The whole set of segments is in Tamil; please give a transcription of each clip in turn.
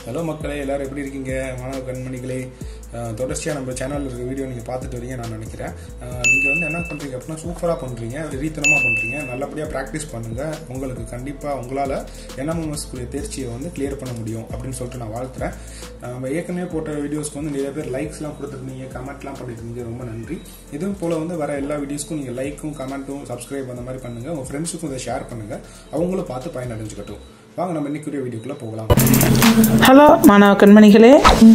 ஹலோ மக்களே எல்லாரும் எப்படி இருக்கீங்க மாணவ கண்மணிகளே அஹ், தொடர்ச்சியா நம்ம சேனல்ல இருக்க வீடியோ நீங்க பார்த்துட்டு வரீங்க நான் நினைக்கிறேன் அஹ், நீங்க வந்து என்ன பண்றீங்க அப்படின்னா சூப்பரா பண்றீங்க வெறித்தனமா பண்றீங்க நல்லபடியா ப்ராக்டிஸ் பண்ணுங்க உங்களுக்கு கண்டிப்பா உங்களால என்எம்எஸ் குரிய தேர்ச்சியை வந்து கிளியர் பண்ண முடியும் அப்படின்னு சொல்லிட்டு நான் வாழ்த்துறேன் அஹ், நம்ம ஏற்கனவே போட்ட வீடியோஸ்க்கு வந்து நிறைய பேர் லைக்ஸ்லாம் கொடுத்துருந்தீங்க கமெண்ட்லாம் பண்ணிருந்தீங்க ரொம்ப நன்றி இதுவும் போல வந்து வர எல்லா வீடியோஸ்க்கும் நீங்க லைக்கும் கமெண்ட்டும் சப்ஸ்கிரைப் அந்த மாதிரி பண்ணுங்க உங்க ஃப்ரெண்ட்ஸுக்கும் இதை ஷேர் பண்ணுங்க அவங்களும் பார்த்து பயனடைஞ்சுக்கட்டும் வாங்க நம்ம இன்னைக்குரிய வீடியோக்குள்ள போகலாம் ஹலோ மாணவ கண்மணிகளே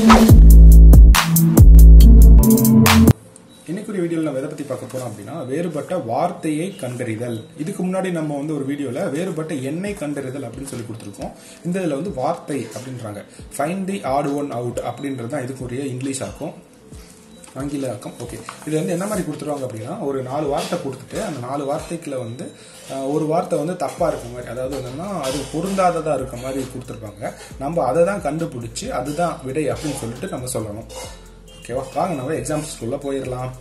இன்னைக்குரிய வீடியோவில் நம்ம எதை பத்தி பார்க்க போறோம் அப்படின்னா வேறுபட்ட வார்த்தையை கண்டறிதல் இதுக்கு முன்னாடி நம்ம வந்து ஒரு வீடியோல வேறுபட்ட எண்ணை கண்டறிதல் அப்படின்னு சொல்லி கொடுத்துருக்கோம் இந்த இதுல வந்து வார்த்தை அப்படின்றாங்க find the odd one out அப்படின்றது தான் இதுக்குரிய இங்கிலீஷ் ஆக்கும் ஆங்கில ஆக்கம் ஓகே இது வந்து என்ன மாதிரி கொடுத்துருவாங்க அப்படின்னா ஒரு நாலு வார்த்தை கொடுத்துட்டு அந்த நாலு வார்த்தைக்குள்ள வந்து அஹ், ஒரு வார்த்தை வந்து தப்பா இருக்க மாதிரி அதாவது என்னன்னா அது பொருந்தாததா இருக்க மாதிரி கொடுத்துருப்பாங்க நம்ம அதை தான் கண்டுபிடிச்சு அதுதான் விடை அப்படின்னு சொல்லிட்டு நம்ம சொல்லணும் ஓகேவா வாங்க நம்ம எக்ஸாம்பிள்ஸ்குள்ள போயிடலாம்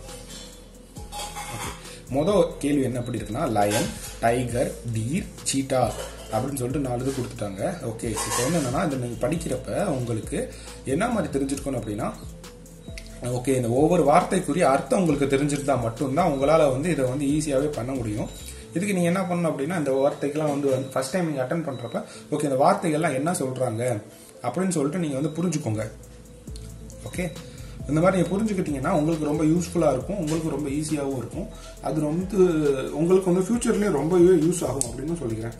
மொதல் கேள்வி என்ன அப்படி இருக்குன்னா லயன் டைகர் டீர் சீட்டா அப்படின்னு சொல்லிட்டு நாலு இது கொடுத்துட்டாங்க ஓகே இப்போ வந்து என்னன்னா இந்த நீங்க படிக்கிறப்ப உங்களுக்கு என்ன மாதிரி தெரிஞ்சிருக்கணும் அப்படின்னா ஓகே இந்த ஒவ்வொரு வார்த்தைக்குரிய அர்த்தம் உங்களுக்கு தெரிஞ்சிருந்தா மட்டும்தான் உங்களால வந்து இதை வந்து ஈஸியாவே பண்ண முடியும் இதுக்கு நீங்க என்ன பண்ணணும் அப்படின்னா இந்த வார்த்தைக்கெல்லாம் வந்து ஃபர்ஸ்ட் டைம் நீங்க அட்டன் பண்றப்ப ஓகே இந்த வார்த்தைகள்லாம் என்ன சொல்றாங்க அப்படின்னு சொல்லிட்டு நீங்க வந்து புரிஞ்சுக்கோங்க ஓகே இந்த மாதிரி நீங்க புரிஞ்சுக்கிட்டீங்கன்னா உங்களுக்கு ரொம்ப யூஸ்ஃபுல்லா இருக்கும் உங்களுக்கு ரொம்ப ஈஸியாகவும் இருக்கும் அது வந்து உங்களுக்கு வந்து ஃபியூச்சர்லயும் ரொம்பவே யூஸ் ஆகும் அப்படின்னு சொல்லிக்கிறேன்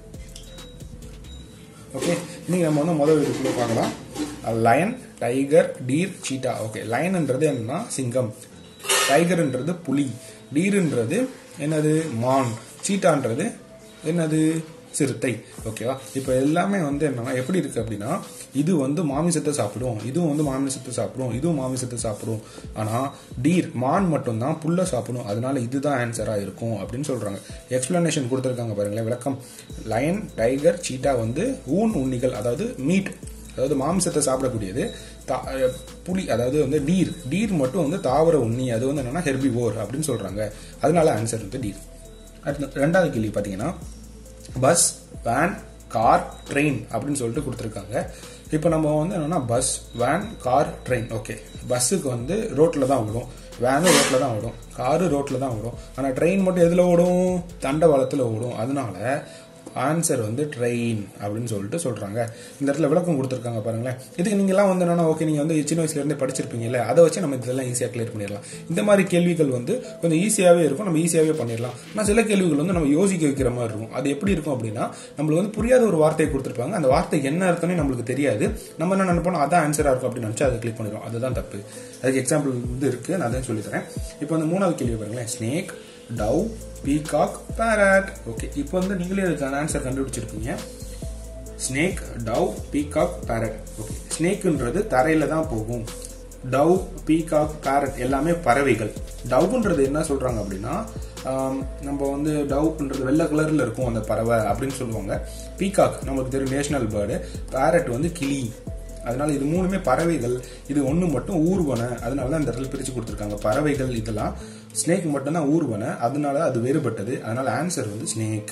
ஓகே இன்னைக்கு நம்ம வந்து முதல் வீடியோக்குள்ள பார்க்கலாம் lion tiger deer cheetah okay லயன்ன்றது என்னன்னா சிங்கம் டைகர்ன்றது புலி டீர்ன்றது என்னது மான் சீட்டான்றது என்னது சிறுத்தை ஓகேவா இப்போ எல்லாமே வந்து என்னன்னா எப்படி இருக்கு அப்படின்னா இது வந்து மாமிசத்தை சாப்பிடும் இதுவும் வந்து மாமிசத்தை சாப்பிடும் இதுவும் மாமிசத்தை சாப்பிடும் ஆனா டீர் மான் மட்டும்தான் புல்ல சாப்பிடும் அதனால இதுதான் ஆன்சரா இருக்கும் அப்படின்னு சொல்றாங்க எக்ஸ்பிளனேஷன் கொடுத்துருக்காங்க பாருங்களேன் விளக்கம் லயன் டைகர் சீட்டா வந்து ஊன் உண்ணிகள் அதாவது மீட் அதாவது மாமிசத்தை சாப்பிடக்கூடியது தா- அஹ் புலி அதாவது வந்து டீர் டீர் மட்டும் வந்து தாவர உண்ணி அது வந்து என்னன்னா ஹெர்பிவோர் அப்படின்னு சொல்றாங்க அதனால ஆன்சர் வந்து டீர் அடுத்து ரெண்டாவது கேள்வி பாத்தீங்கன்னா பஸ் வேன் கார் ட்ரெயின் அப்படின்னு சொல்லிட்டு கொடுத்துருக்காங்க இப்போ நம்ம வந்து என்னன்னா bus van car train okay பஸ்ஸுக்கு வந்து ரோட்ல தான் ஓடும் வேனும் ரோட்ல தான் ஓடும் காரு ரோட்ல தான் ஓடும் ஆனா ட்ரெயின் மட்டும் எதுல ஓடும் தண்டவாளத்துல ஓடும் அதனால ஆன்சர் வந்து ட்ரெயின் அப்படின்னு சொல்லிட்டு சொல்றாங்க இந்த இடத்துல விளக்கம் கொடுத்துருக்காங்க பாருங்களேன் இதுக்கு நீங்க எல்லாம் வந்து என்னன்னா ஓகே நீங்க வந்து சின்ன வயசுல இருந்தே படிச்சிருப்பீங்கல்ல அதை வச்சு நம்ம இதெல்லாம் ஈஸியா கிளியர் பண்ணிடலாம் இந்த மாதிரி கேள்விகள் வந்து கொஞ்சம் ஈஸியாவே இருக்கும் நம்ம ஈஸியாவே பண்ணிடலாம் ஆனா சில கேள்விகள் வந்து நம்ம யோசிக்க வைக்கிற மாதிரி இருக்கும் அது எப்படி இருக்கும் அப்படின்னா நம்மளுக்கு வந்து புரியாத ஒரு வார்த்தையை கொடுத்துருப்பாங்க அந்த வார்த்தை என்ன அர்த்தம்னு நம்மளுக்கு தெரியாது நம்ம என்ன நினைப்போம் அதான் ஆன்சரா இருக்கும் அப்படின்னு நினைச்சு அதை கிளிக் பண்ணிடுவோம் அதுதான் தப்பு அதுக்கு எக்ஸாம்பிள் வந்து இருக்கு நான் அதான் சொல்லி தரேன் இப்போ வந்து மூணாவது கேள்வி பாருங்களேன் snake dove peacock parrot okay இப்போ வந்து நீங்களே அதுக்கான ஆன்சர் கண்டுபிடிச்சிருக்கீங்க snake dove peacock parrot okay ஸ்னேக்ன்றது தரையில தான் போகும் டவ் பீகாக் பேரட் எல்லாமே பறவைகள் டவ்ன்றது என்ன சொல்றாங்க அப்படின்னா ஆம், நம்ம வந்து டவ்ன்றது வெள்ளை கலர்ல இருக்கும் அந்த பறவை அப்படின்னு சொல்லுவாங்க பீகாக் நமக்கு தெரியும் நேஷனல் பேர்டு பேரட் வந்து கிளி அதனால இது மூணுமே பறவைகள் இது ஒண்ணு மட்டும் ஊர்வன அதனால தான் இந்த இடத்துல பிரிச்சு கொடுத்துருக்காங்க பறவைகள் இதெல்லாம் ஸ்னேக் மட்டும்தான் ஊர்வன அதனால அது வேறுபட்டது அதனால ஆன்சர் வந்து ஸ்னேக்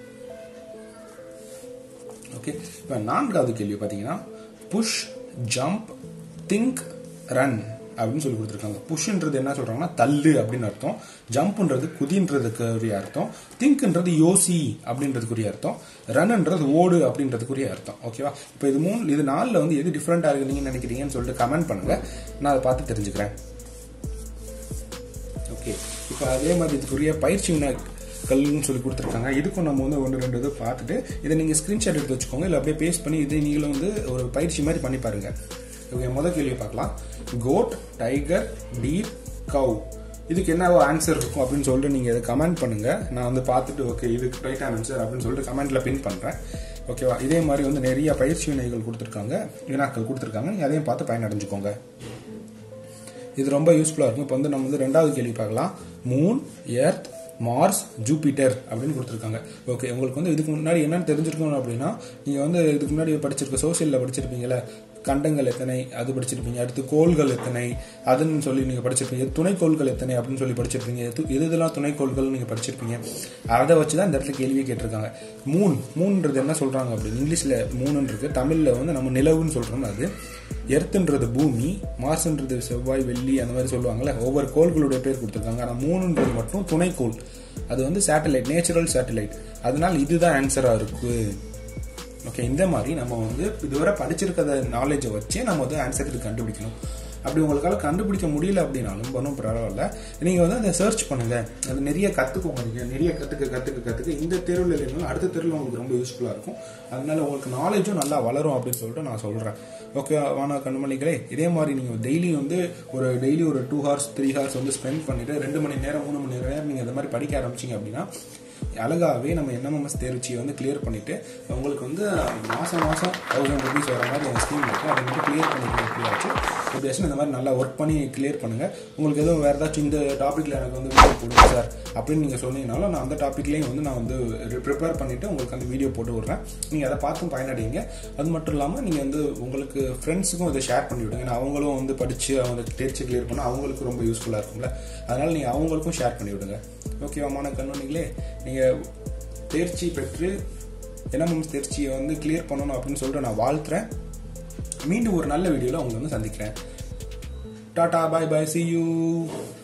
ஓகே இப்போ நான்காவது கேள்வி பார்த்தீங்கன்னா புஷ் ஜம்ப் திங்க் ரன் அப்படின்னு சொல்லி கொடுத்துருக்காங்க புஷ்ன்றது என்ன சொல்றாங்கன்னா தள்ளு அப்படின்னு அர்த்தம் ஜம்ப்ன்றது குதின்றதுக்குரிய அர்த்தம் திங்க்ன்றது யோசி அப்படின்றதுக்குரிய அர்த்தம் ரன்ன்றது ஓடு அப்படின்றதுக்குரிய அர்த்தம் ஓகேவா இப்போ இது மூணு இது நாலில் வந்து எது டிஃப்ரெண்டா இருக்கு நீங்க நினைக்கிறீங்கன்னு சொல்லிட்டு கமெண்ட் பண்ணுங்க நான் அதை பார்த்து தெரிஞ்சுக்கிறேன் ஓகே இப்போ அதே மாதிரி இதுக்குரிய பயிற்சி வினாக்கள்னு சொல்லி கொடுத்துருக்காங்க இதுக்கும் நம்ம வந்து ஒன்று ரெண்டு இது பார்த்துட்டு இதை நீங்கள் ஸ்க்ரீன்ஷாட் எடுத்து வச்சுக்கோங்க இல்லை அப்படியே பேஸ்ட் பண்ணி இதை நீங்களும் வந்து ஒரு பயிற்சி மாதிரி பண்ணி பாருங்க ஓகே முதல் கேள்வி பார்க்கலாம் கோட் டைகர் டீர் கவ் இதுக்கு என்ன ஆன்சர் இருக்கும் அப்படின்னு சொல்லிட்டு நீங்கள் இதை கமெண்ட் பண்ணுங்க நான் வந்து பார்த்துட்டு ஓகே இதுக்கு ரைட் ஆன்சர் அப்படின்னு சொல்லிட்டு கமெண்ட்ல பின் பண்ணுறேன் ஓகேவா இதே மாதிரி வந்து நிறைய பயிற்சி வினைகள் கொடுத்துருக்காங்க வினாக்கள் கொடுத்துருக்காங்க நீங்கள் அதையும் பார்த்து பயனடைஞ்சுக்கோங்க இது ரொம்ப யூஸ்ஃபுல்லாக இருக்கும் இப்போ வந்து நம்ம வந்து ரெண்டாவது கேள்வி பார்க்கலாம் மூன் எர்த் மார்ஸ் ஜூபிட்டர் அப்படின்னு கொடுத்துருக்காங்க ஓகே உங்களுக்கு வந்து இதுக்கு முன்னாடி என்னன்னு தெரிஞ்சிருக்கணும் அப்படின்னா நீங்கள் வந்து இதுக்கு முன்னாடி படிச்சிருக்க சோசியலில் படிச்சிருப்பீங்கல்ல கண்டங்கள் எத்தனை அது படிச்சிருப்பீங்க அடுத்து கோள்கள் எத்தனை அதுன்னு சொல்லி நீங்கள் படிச்சிருப்பீங்க துணைக்கோள்கள் எத்தனை அப்படின்னு சொல்லி படிச்சிருப்பீங்க எது எது இதெல்லாம் துணைக்கோள்கள் நீங்கள் படிச்சிருப்பீங்க அதை வச்சு தான் இந்த இடத்துல கேள்வியே கேட்டிருக்காங்க மூன் மூன்றது என்ன சொல்கிறாங்க அப்படின்னு இங்கிலீஷில் மூணுன்னு இருக்கு தமிழில் வந்து நம்ம நிலவுன்னு சொல்கிறோம் அது எர்த்துன்றது பூமி மார்ஸ்ன்றது செவ்வாய் வெள்ளி அந்த மாதிரி சொல்லுவாங்கல்ல ஒவ்வொரு கோள்களுடைய பேர் கொடுத்துருக்காங்க ஆனால் மூணுன்றது மட்டும் துணைக்கோள் அது வந்து சேட்டலைட் நேச்சுரல் சேட்டலைட் அதனால இதுதான் ஆன்சராக இருக்கு ஓகே இந்த மாதிரி நம்ம வந்து இதுவரை படிச்சிருக்கிற நாலேஜை வச்சே நம்ம வந்து ஆன்சர் இது கண்டுபிடிக்கணும் அப்படி உங்களுக்கால கண்டுபிடிக்க முடியல அப்படின்னாலும் ஒன்றும் பரவாயில்ல நீங்கள் வந்து அதை சர்ச் பண்ணுங்க அது நிறைய கற்றுக்கோங்க நீங்கள் நிறைய கற்றுக்க கற்றுக்க கற்றுக்க இந்த தெருவில் இல்லைனாலும் அடுத்த தெருவில் உங்களுக்கு ரொம்ப யூஸ்ஃபுல்லாக இருக்கும் அதனால உங்களுக்கு நாலேஜும் நல்லா வளரும் அப்படின்னு சொல்லிட்டு நான் சொல்கிறேன் ஓகே வான கண்மணிகளே இதே மாதிரி நீங்கள் டெய்லி வந்து ஒரு டெய்லி ஒரு டூ ஹவர்ஸ் த்ரீ ஹவர்ஸ் வந்து ஸ்பெண்ட் பண்ணிட்டு ரெண்டு மணி நேரம் மூணு மணி நேரம் நீங்கள் இந்த மாதிரி படிக்க ஆரம்பிச்சிங்க அப்படின்னா அழகாகவே நம்ம என்எம்எஸ் தேர்ச்சியை வந்து கிளியர் பண்ணிட்டு உங்களுக்கு வந்து மாதம் மாதம் தௌசண்ட் ருபீஸ் வர மாதிரி ஒரு ஸ்கீம் இருக்குது அதை வந்து கிளியர் பண்ணிக்கலாம் எப்படியாச்சும் எப்படியாச்சும் இந்த மாதிரி நல்லா ஒர்க் பண்ணி கிளியர் பண்ணுங்கள் உங்களுக்கு எதுவும் வேறு ஏதாச்சும் இந்த டாப்பிக்கில் எனக்கு வந்து வீடியோ போடுங்க சார் அப்படின்னு நீங்கள் சொன்னீங்கனாலும் நான் அந்த டாப்பிக்லேயும் வந்து நான் வந்து ப்ரிப்பேர் பண்ணிவிட்டு உங்களுக்கு அந்த வீடியோ போட்டு விட்றேன் நீங்கள் அதை பார்த்தும் பயனடைங்க அது மட்டும் இல்லாமல் நீங்கள் வந்து உங்களுக்கு ஃப்ரெண்ட்ஸுக்கும் இதை ஷேர் பண்ணி விடுங்க ஏன்னா அவங்களும் வந்து படித்து அவங்க தேர்ச்சி கிளியர் பண்ணால் அவங்களுக்கு ரொம்ப யூஸ்ஃபுல்லாக இருக்கும்ல அதனால் நீங்கள் அவங்களுக்கும் ஷேர் பண்ணி விடுங்க ஓகேவாமான கண்ணுனிங்களே நீங்கள் தேர்ச்சி பெற்று என்எம்எம் தேர்ச்சியை வந்து கிளியர் பண்ணணும் அப்படின்னு சொல்லிட்டு நான் வாழ்த்துறேன் மீண்டும் ஒரு நல்ல வீடியோவில் உங்களை வந்து சந்திக்கிறேன் tata bye bye see you